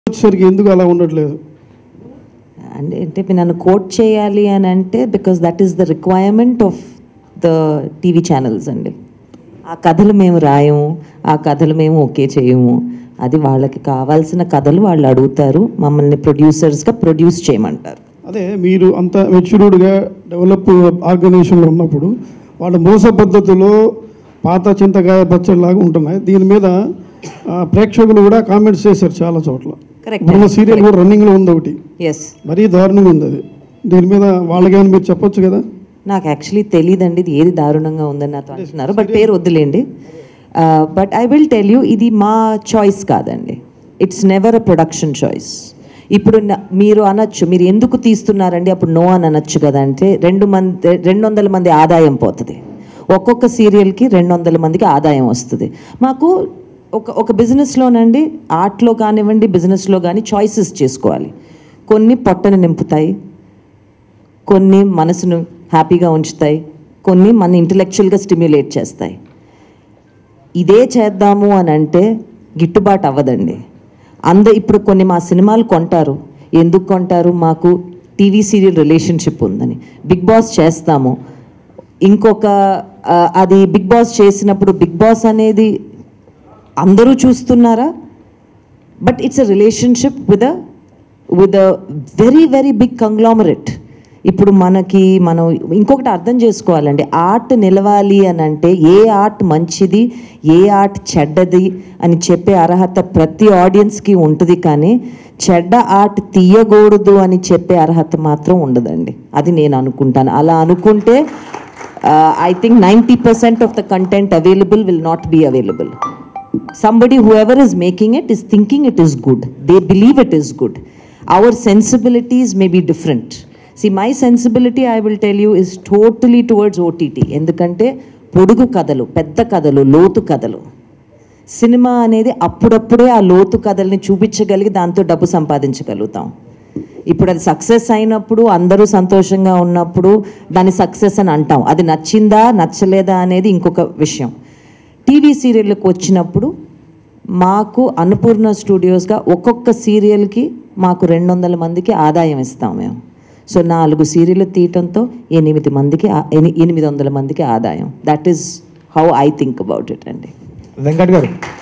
వచ్చేసరికి ఎందుకు అలా ఉండట్లేదు అంటే అంటే మీరు నన్ను కోట్ చేయాలి అని అంటే because that is the requirement of the TV channels అండి ఆ కథలు మేము రాయము ఆ కథలు మేము ఓకే చేయము అది వాళ్ళకి కావాల్సిన కథలు వాళ్ళు అడుగుతారు మమ్మల్ని ప్రొడ్యూసర్స్గా ప్రొడ్యూస్ చేయమంటారు అదే మీరు అంత మెచ్యూర్డ్గా డెవలప్ ఆర్గనైజేషన్లో ఉన్నప్పుడు వాళ్ళ మోస పద్ధతిలో పాత చింతకాయ పచ్చడిలాగా ఉంటున్నాయి దీని మీద ఆ, ప్రేక్షకులు కూడా కామెంట్స్ చేశారు చాలా చోట్ల Correct. మన సీరియల్ కూడా రన్నింగ్లో ఉంది ఒకటి ఎస్ మరీ దారుణంగా ఉంది అది దీని మీద వాళ్ళకేమైనా మీరు చెప్పొచ్చు కదా నాకు యాక్చువల్లీ తెలియదండి ఇది ఏది దారుణంగా ఉందని నాతో అంటున్నారు బట్ పేరు వద్దులేండి but I will tell you ఇది మా చాయిస్ కాదండి it's never a production choice ఇప్పుడు న- మీరు అనొచ్చు మీరు ఎందుకు తీస్తున్నారండి అప్పుడు నో అని అనొచ్చు కదా అంటే రెండు మంది రెండు వందల మంది ఆదాయం పోతుంది ఒక్కొక్క సీరియల్కి రెండు వందల మందికి ఆదాయం వస్తుంది మాకు ఒక ఒక బిజినెస్లోనండి ఆర్ట్లో కానివ్వండి బిజినెస్లో కానీ చాయిసెస్ చేసుకోవాలి కొన్ని పొట్టను నింపుతాయి కొన్ని మనసును హ్యాపీగా ఉంచుతాయి కొన్ని మన ఇంటలెక్చువల్గా స్టిమ్యులేట్ చేస్తాయి ఇదే చేద్దాము అని అంటే గిట్టుబాటు అవ్వదండి అంద ఇప్పుడు కొన్ని మా సినిమాలు కొంటారు ఎందుకు కొంటారు మాకు టీవీ సీరియల్ రిలేషన్షిప్ ఉందని బిగ్ బాస్ చేస్తాము ఇంకొక ఆ, అది బిగ్ బాస్ చేసినప్పుడు బిగ్ బాస్ అనేది అందరూ చూస్తున్నారా but it's a relationship with a with a very very big conglomerate ఇప్పుడు మనకి మనం ఇంకొకటి అర్థం చేసుకోవాలండి ఆర్ట్ నిలవాలి అని అంటే ఏ ఆర్ట్ మంచిది ఏ ఆర్ట్ చెడ్డది అని చెప్పే అర్హత ప్రతి ఆడియన్స్కి ఉంటుంది కానీ చెడ్డ ఆర్ట్ తీయకూడదు అని చెప్పే అర్హత మాత్రం ఉండదండి అది నేను అనుకుంటాను అలా అనుకుంటే I think ninety percent of the content available will not be available somebody whoever is making it is thinking it is good they believe it is good our sensibilities may be different see my sensibility i will tell you is totally towards ott ఎందుకంటే పొడుగు కథలు పెద్ద కథలు లోతు కథలు cinema అనేది అప్పుడప్పుడే ఆ లోతు కథల్ని చూపించగలిగి దాంతో డబ్బు సంపాదించగలుగుతాం ఇప్పుడు అది సక్సెస్ అయినప్పుడు అందరూ సంతోషంగా ఉన్నప్పుడు దాని సక్సెస్ అని అంటాం అది నచ్చిందా నచ్చలేదా అనేది ఇంకొక విషయం టీవీ సీరియల్కి వచ్చినప్పుడు మాకు అన్నపూర్ణ స్టూడియోస్గా ఒక్కొక్క సీరియల్కి మాకు రెండు వందల మందికి ఆదాయం ఇస్తాం మేము సో నాలుగు సీరియల్ తీయటంతో ఎనిమిది మందికి ఆ- ఎని- ఎనిమిది వందల మందికి ఆదాయం that is how I think about it అండి వెంకట్ గారు